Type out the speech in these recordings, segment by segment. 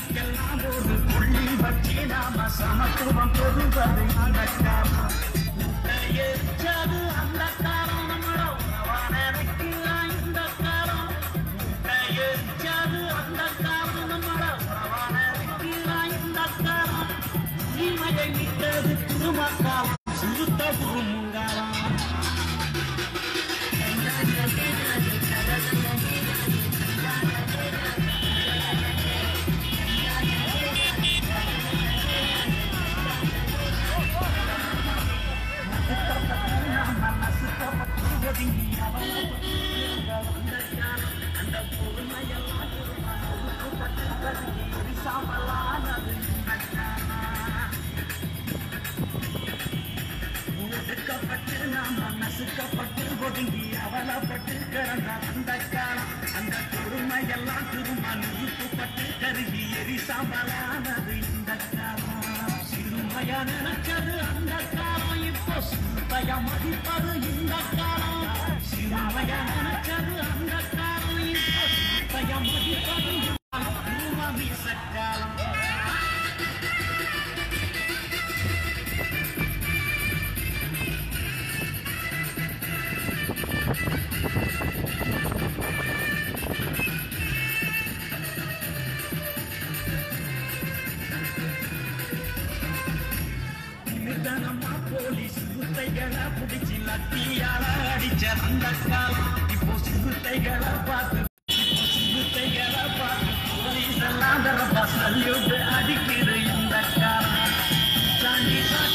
இதுக்கெல்லாம் ஒரு புள்ளி வச்சு நாம சமத்துவம் பெறுவது அந்த காலம் எரிச்சது அந்த காலம் நம்மள உறவான வைக்கலாம் இந்த காலம் எரிச்சது அந்த காலம் நம்மள உறவான வைக்கலாம் இந்த காலம் இமையை விட்டது திருமக்காலம் சுருத்த குருமுங்காலம் ஒடுக்கப்பட்டு நாம் மனசுக்கப்பட்டு ஒடுங்கி அவலப்பட்டு கிடந்த அந்த காலம் அந்த கொடுமையெல்லாம் திரும்ப நிறுத்தப்பட்டு கருகி எரி சாம்பலானது இந்த காலம் சிறுமையா நினைச்சது அந்த காலம் இப்போ சிறுமையா மதிப்பது இந்த காலம் சிறுமையா நினைச்சது அந்த காலம் இப்போ சிறுமையா மதிப்பது திரும்ப வீசக்காலம் நிதானமா போலீஸ் சிறுத்தைகளை பிடிச்சி லத்தியால அடிச்ச அந்த காலம் இப்போ சிறுத்தைகளை பார்த்து இப்போ சிறுத்தைகளை பார்த்து போலீஸ் எல்லாம் தரப்பா சல்யூட் அடிக்குது இந்த காலம் சாண்டி சாண்டி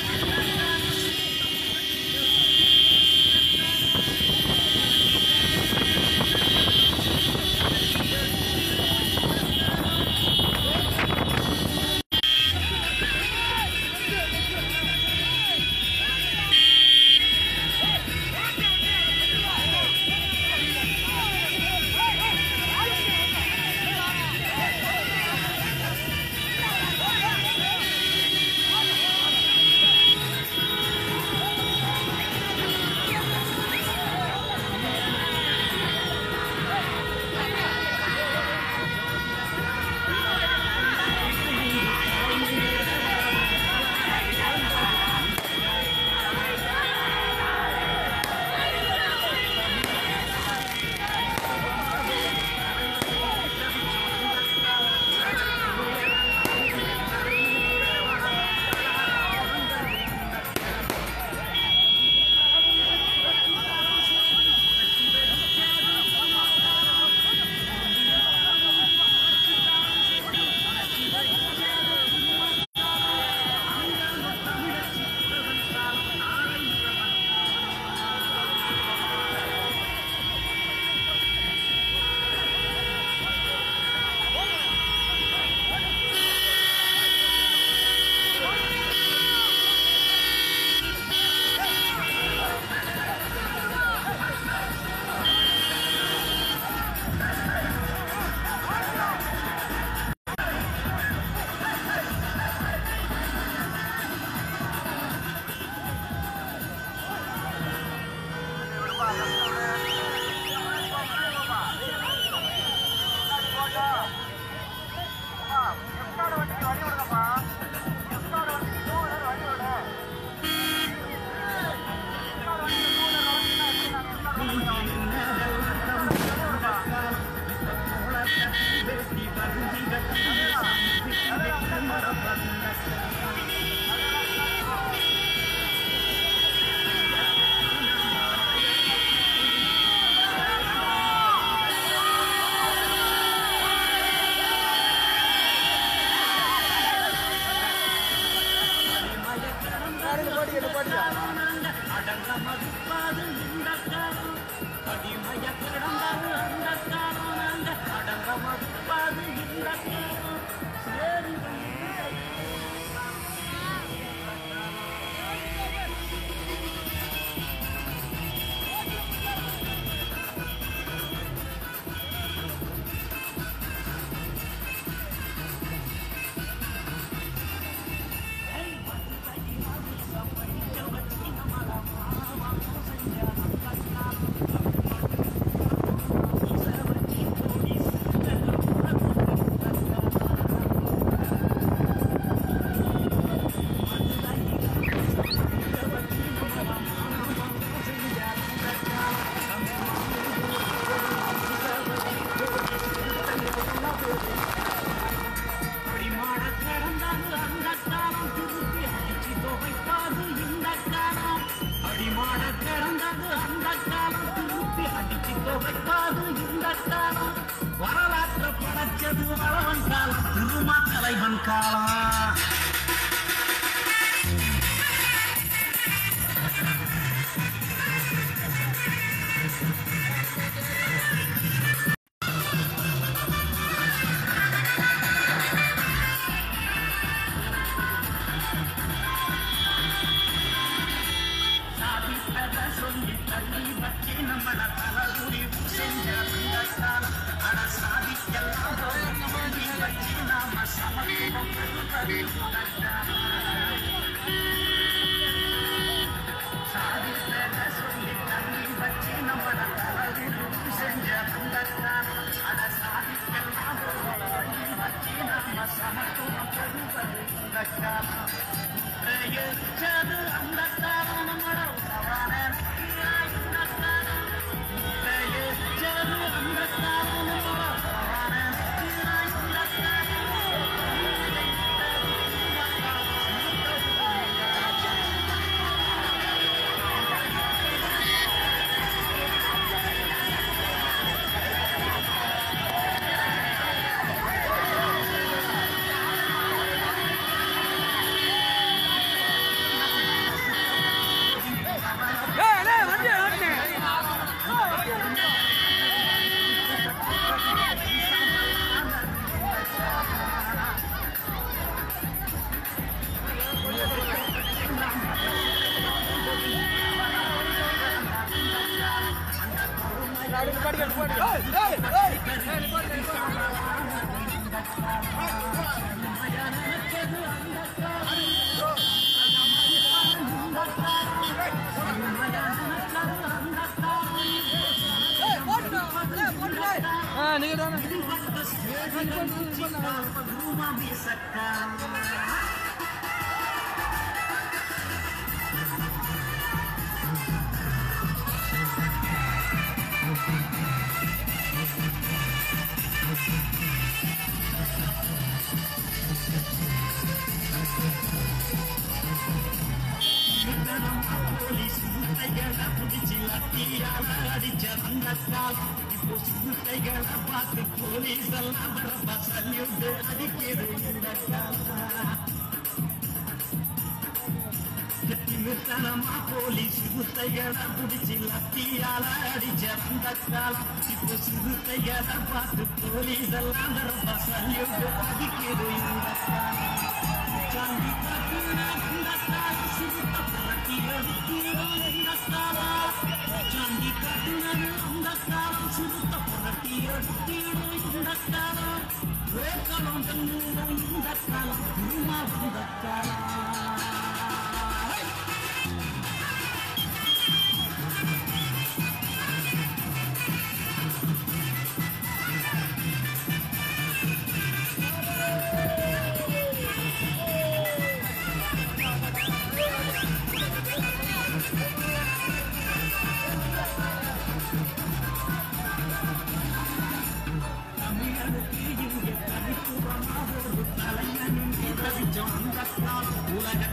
அடங்க மதிப்பாது இந்த காலம் அடிமைய கிடந்தது அந்த காலம் நாங்க அடங்க மதிப்பாது இந்த காலம் சேரி தூங்க வைப்பாது இந்த காலம் வரலாற்ற படைச்சது வளவன் காலம் திருமா தலைவன் காலம் சாதித்தத சொல்லி தள்ளி வச்சு நம்மள தலகுடி செஞ்ச அந்த காலம் அட சாதிக்கலாம் சொல்லி வச்சு நாம சமத்துவம் பெறுவது இந்த காலம். சாதித்தத சொல்லி தள்ளி வச்சு நம்மள தலகுடி செஞ்ச அந்த காலம் அட சாதிக்கலாம் சொல்லி வச்சு நாம சமத்துவம் பெறுவது இந்த காலம் பிரயோகிச்சது அந்த காலம் நம்மள உறவான இந்த காலம் பிரயோகிச்சது அந்த காலம் நம்மள உறவான இந்த அடிச்ச அந்த காலம் இப்போ சிறுத்தைகளை பார்த்து போலீஸ் எல்லாம் வரப்ப சல்யூட் அடிக்கிறது இந்த காலம் திமிர்த்தனமா போலீஸ் சிறுத்தைகளை பிடிச்சி லத்தியால அடிச்ச அந்த காலம் இப்போ சிறுத்தைகளை பார்த்து போலீஸ் எல்லாம் வரப்ப சல்யூட் அடிக்கிறது இந்த காலம் சாந்தி காட்டுன இந்த காலம் சிறுத்த பறக்கி அடிக்கிறோம் இந்த காலம் சாந்தி காட்டுனது அந்த காலம் சிறுத்த பறக்கி அடிக்கிறோம் இந்த காலம் வேக்கலம் தண்ணீரும் இந்த காலம் திருமா வந்த காலம் தமிழனுக்கு இங்கே தனித்துவமாக ஒரு தலைவனின் பிரதிச்சம் அந்த காலம் உலக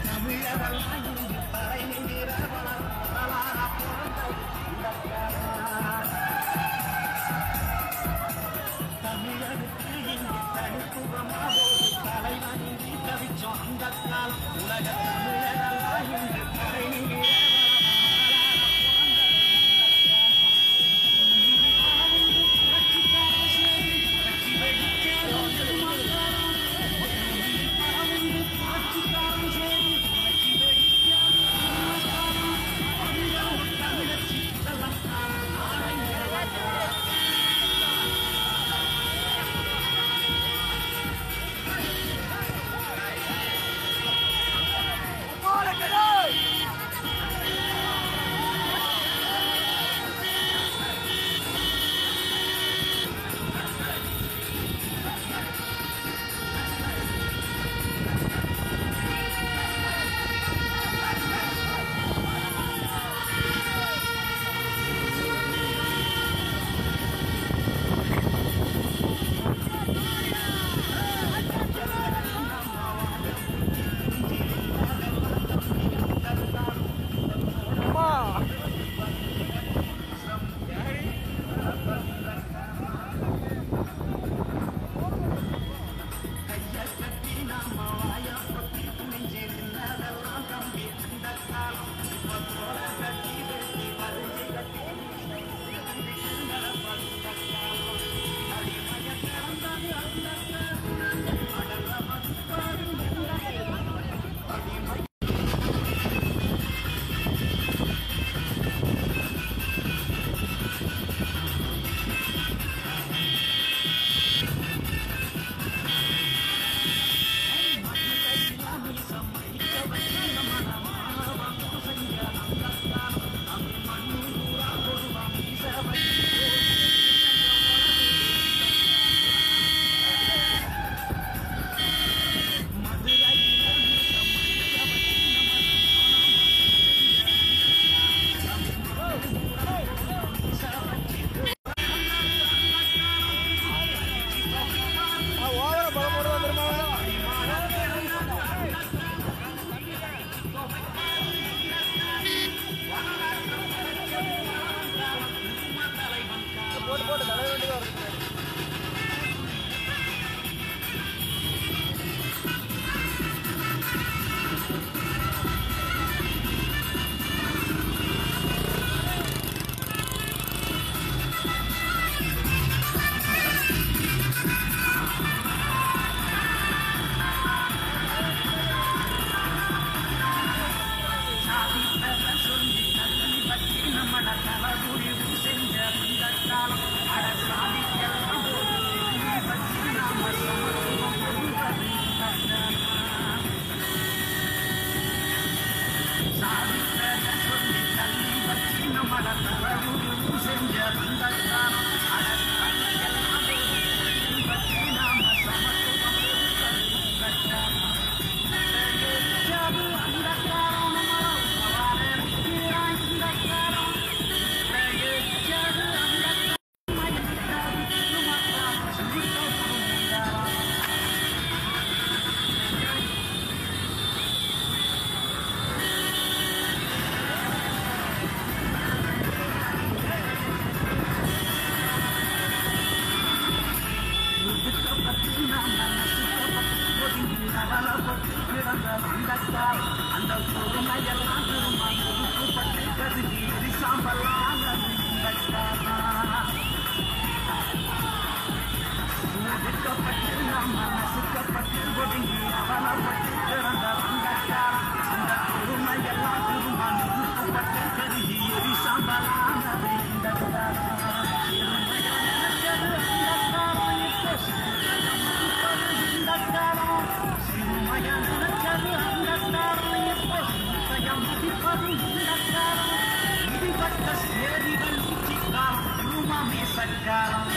காலம்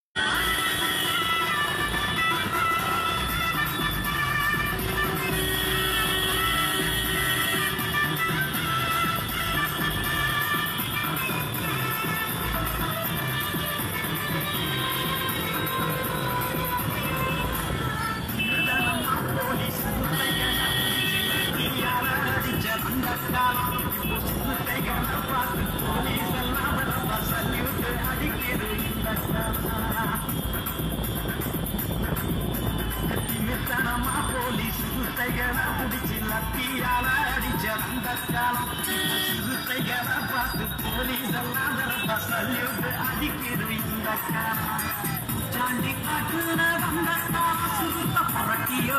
சாண்டி காட்டுன வந்த காலம் சுருத்த புரட்டியோ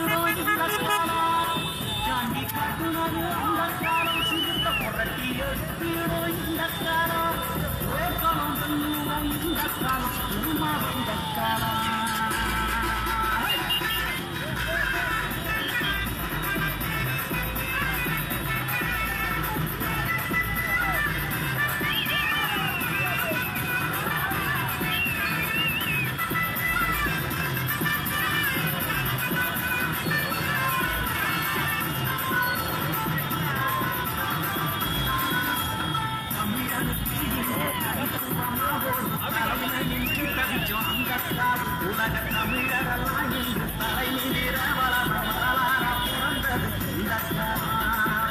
சாண்டி காட்டுனது அந்த காலம் சுருத்த புரட்டியோ இந்த காலம் வேக்காலம் தன்னுவோம் இந்த காலம் திருமா இந்த காலம் உலக தமிழரெல்லாம் இன்று தலை நிமிர வளர வரலாற பிறந்தது இந்த காலம்.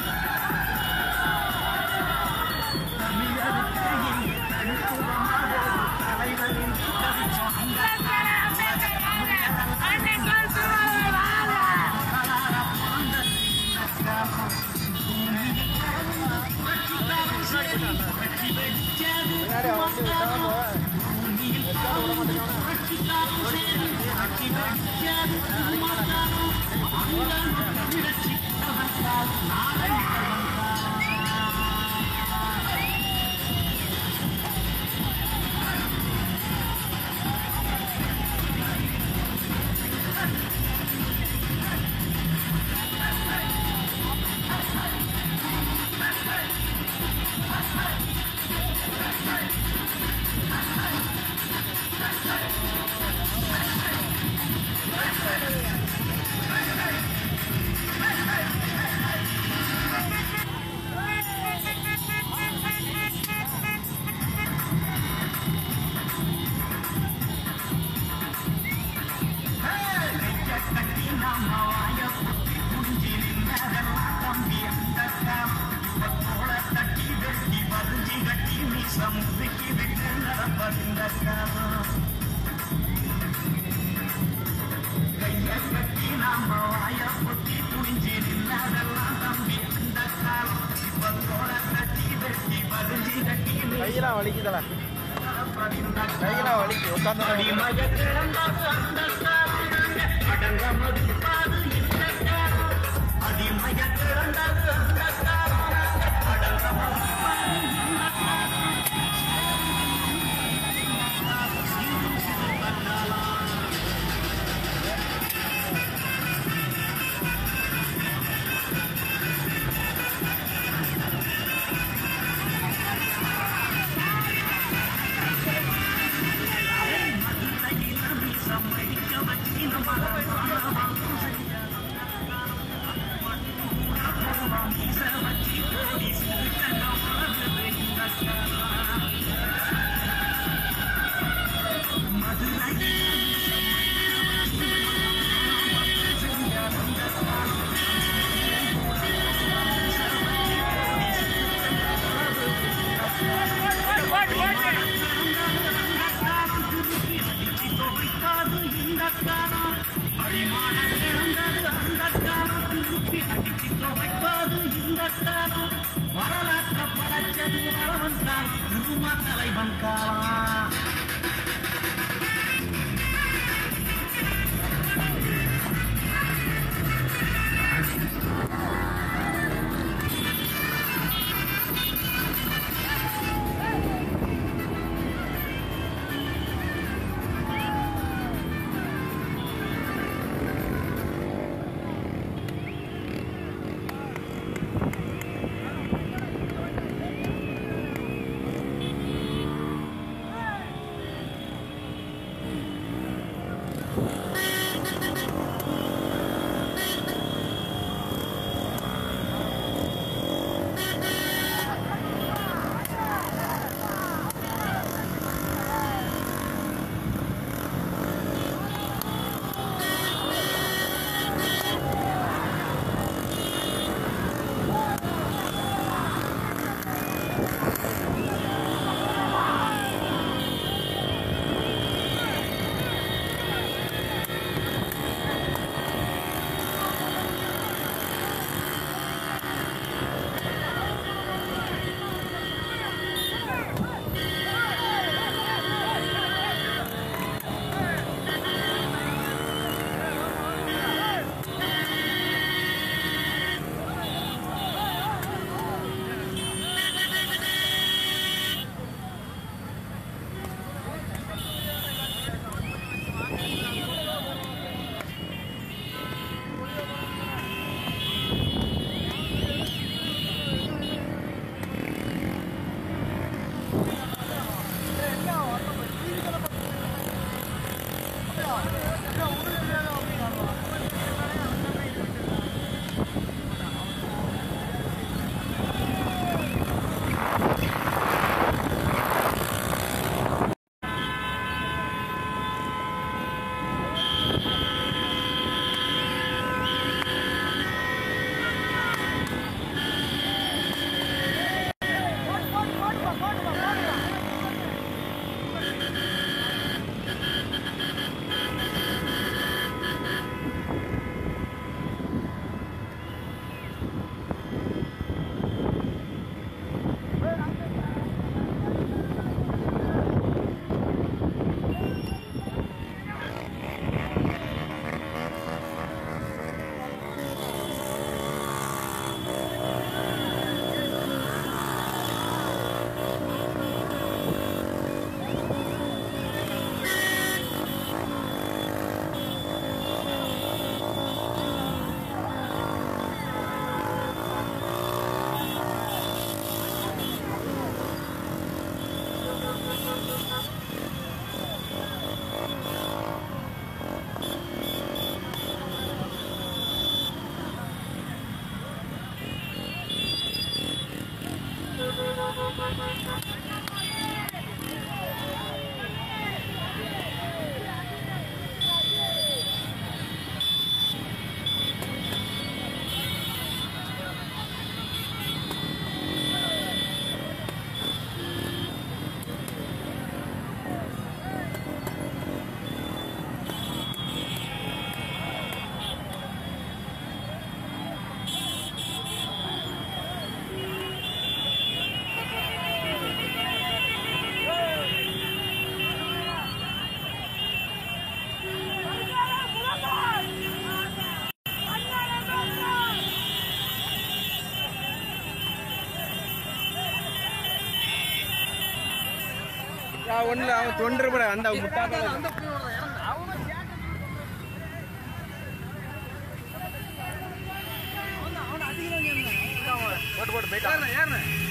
தமிழருக்கு இன்று தனித்துவமாக ஒரு தலைவரின் கவிச்சோம் அந்த காலம். உலக தமிழரெல்லாம் வரலாற பிறந்தது இந்த காலம். புரட்சி வெச்சது கையெல்லாம் வலிக்குதல கையெல்லாம் வலிக்கு உட்காந்து வரலாற்ற படைச்சது வரவன் தான் திருமா தலைவன் காலம் ஒண்ணுல அவன் தொண்டர் கூட அந்த முட்டா போட்டு போட்டு போயிட்டான்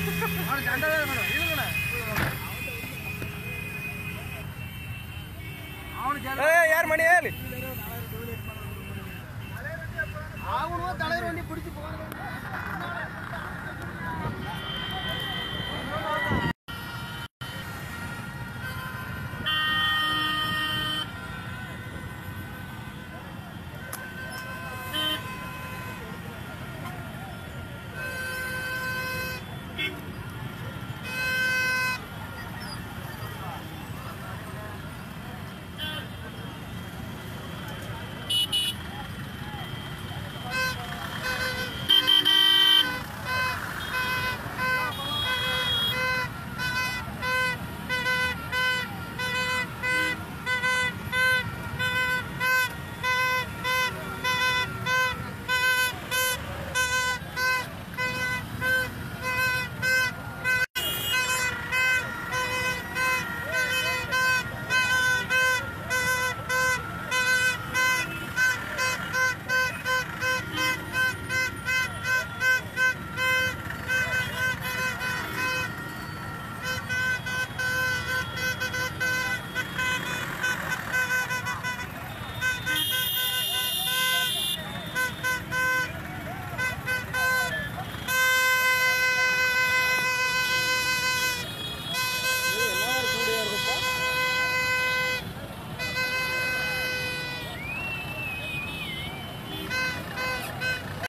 ஏய், யார் மணி ஏழு அவனும் தலைவர் வண்டி பிடிச்சி போறாங்க